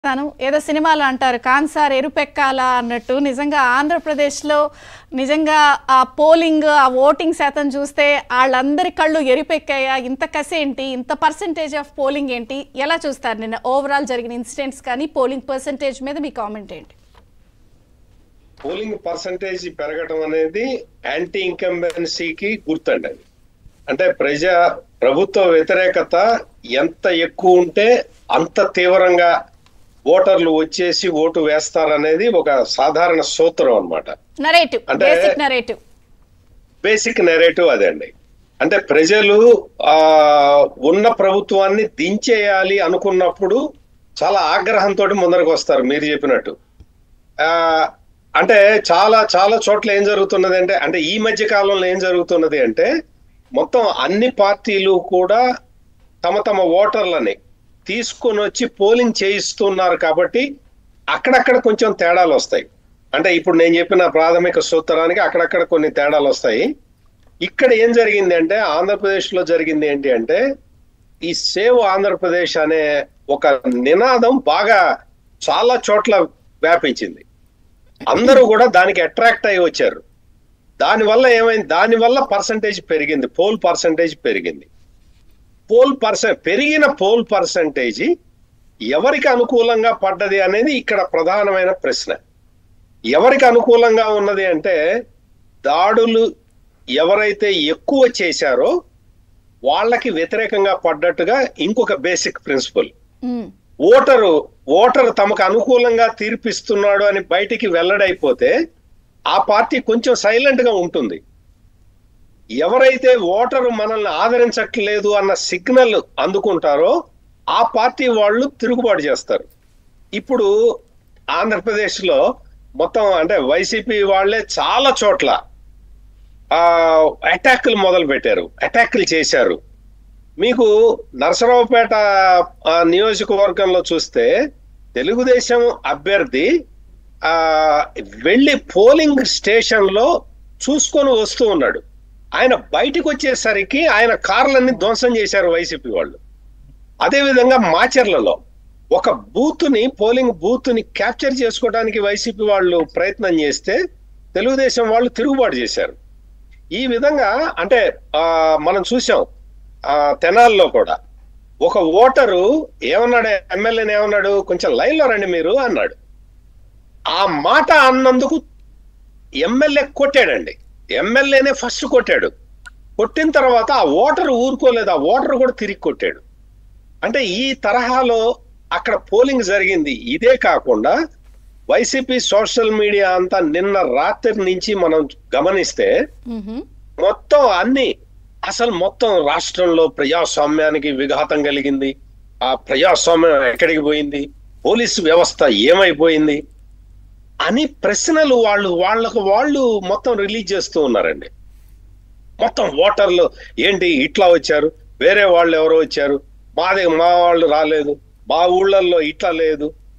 తాను ఏదో సినిమాలో అంటారు కాన్సార్ ఎరుపెక్కాలా అన్నట్టు నిజంగా ఆంధ్రప్రదేశ్లో నిజంగా ఆ పోలింగ్ ఆ ఓటింగ్ శాతం చూస్తే వాళ్ళందరి కళ్ళు ఎరుపెక్కాయా ఇంత కసి ఏంటి ఇంత పర్సంటేజ్ ఆఫ్ పోలింగ్ ఏంటి ఎలా చూస్తారు నిన్న ఓవరాల్ జరిగిన ఇన్సిడెంట్స్ కానీ పోలింగ్ పర్సంటేజ్ మీద మీ కామెంట్ ఏంటి పోలింగ్ పర్సంటేజ్ పెరగడం అనేది యాంటీ ఇంకంబెన్సీకి గుర్తండి అది అంటే ప్రజా ప్రభుత్వ వ్యతిరేకత ఎంత ఎక్కువ ఉంటే అంత తీవ్రంగా ఓటర్లు వచ్చేసి ఓటు వేస్తారనేది ఒక సాధారణ సూత్రం అన్నమాట నరేటివ్ అంటే- బేసిక్ నరేటివ్ బేసిక్ నెరేటివ్ అదే అండి అంటే ప్రజలు ఆ ఉన్న ప్రభుత్వాన్ని దించేయాలి అనుకున్నప్పుడు చాలా ఆగ్రహంతో ముందరకు వస్తారు మీరు చెప్పినట్టు ఆ అంటే చాలా చాలా చోట్ల ఏం జరుగుతున్నది అంటే అంటే ఈ మధ్య కాలంలో ఏం జరుగుతున్నది అంటే మొత్తం అన్ని పార్టీలు కూడా తమ తమ ఓటర్లని తీసుకొని వచ్చి పోలింగ్ చేయిస్తున్నారు కాబట్టి అక్కడక్కడ కొంచెం తేడాలు వస్తాయి అంటే ఇప్పుడు నేను చెప్పిన ప్రాథమిక సూత్రానికి అక్కడక్కడ కొన్ని తేడాలు వస్తాయి ఇక్కడ ఏం జరిగింది అంటే ఆంధ్రప్రదేశ్ లో జరిగింది ఏంటి అంటే ఈ సేవ్ ఆంధ్రప్రదేశ్ అనే ఒక నినాదం బాగా చాలా చోట్ల వ్యాపించింది అందరూ కూడా దానికి అట్రాక్ట్ అయి వచ్చారు దానివల్ల ఏమైంది దానివల్ల పర్సంటేజ్ పెరిగింది పోల్ పర్సంటేజ్ పెరిగింది పోల్ పర్సెంట్ పెరిగిన పోల్ పర్సంటేజ్ ఎవరికి అనుకూలంగా పడ్డది అనేది ఇక్కడ ప్రధానమైన ప్రశ్న ఎవరికి అనుకూలంగా ఉన్నది అంటే దాడులు ఎవరైతే ఎక్కువ చేశారో వాళ్ళకి వ్యతిరేకంగా పడ్డట్టుగా ఇంకొక బేసిక్ ప్రిన్సిపల్ మ్మ్. ఓటరు ఓటరు తమకు అనుకూలంగా తీర్పిస్తున్నాడు అని బయటికి వెల్లడైపోతే ఆ పార్టీ కొంచెం సైలెంట్ గా ఉంటుంది ఎవరైతే ఓటరు మనల్ని ఆదరించట్లేదు అన్న సిగ్నల్ అందుకుంటారో ఆ పార్టీ వాళ్ళు తిరుగుబాటు చేస్తారు ఇప్పుడు ఆంధ్రప్రదేశ్ లో మొత్తం అంటే వైసీపీ వాళ్ళే చాలా చోట్ల ఆ అటాక్లు మొదలు పెట్టారు అటాక్లు చేశారు మీకు నరసరావుపేట ఆ, నియోజకవర్గంలో చూస్తే తెలుగుదేశం అభ్యర్థి ఆ వెళ్ళి పోలింగ్ స్టేషన్ లో చూసుకొని వస్తూ ఉన్నాడు ఆయన బయటకు వచ్చేసరికి ఆయన కార్లన్నీ ధ్వంసం చేశారు వైసీపీ వాళ్ళు అదే విధంగా మాచర్లలో ఒక బూత్ ని పోలింగ్ బూత్ ని క్యాప్చర్ చేసుకోవడానికి వైసీపీ వాళ్ళు ప్రయత్నం చేస్తే తెలుగుదేశం వాళ్ళు తిరుగుబాటు చేశారు ఈ విధంగా అంటే ఆ మనం చూసాం ఆ తెనాల్లో కూడా ఒక ఓటరు ఏమన్నాడు ఎమ్మెల్యేని ఏమన్నాడు కొంచెం లైన్ లో రండి మీరు అన్నాడు ఆ మాట అన్నందుకు ఎమ్మెల్యే కొట్టాడండి ఎమ్మెల్యేనే ఫస్ట్ కొట్టాడు కొట్టిన తర్వాత ఆ ఓటర్ ఊరుకోలేదు ఆ ఓటర్ కూడా తిరిగి కొట్టాడు అంటే ఈ తరహాలో అక్కడ పోలింగ్ జరిగింది ఇదే కాకుండా వైసీపీ సోషల్ మీడియా అంతా నిన్న రాత్రి నుంచి మనం గమనిస్తే మ్మ్. మొత్తం అన్ని అసలు మొత్తం రాష్ట్రంలో ప్రజాస్వామ్యానికి విఘాతం కలిగింది ఆ ప్రజాస్వామ్యం ఎక్కడికి పోయింది పోలీసు వ్యవస్థ ఏమైపోయింది అని ప్రశ్నలు వాళ్ళు వాళ్ళకు వాళ్ళు మొత్తం రిలీజ్ చేస్తూ ఉన్నారండి మొత్తం ఓటర్లు ఏంటి ఇట్లా వచ్చారు వేరే వాళ్ళు ఎవరో వచ్చారు మాది మా వాళ్ళు రాలేదు మా ఊళ్ళల్లో ఇట్లా లేదు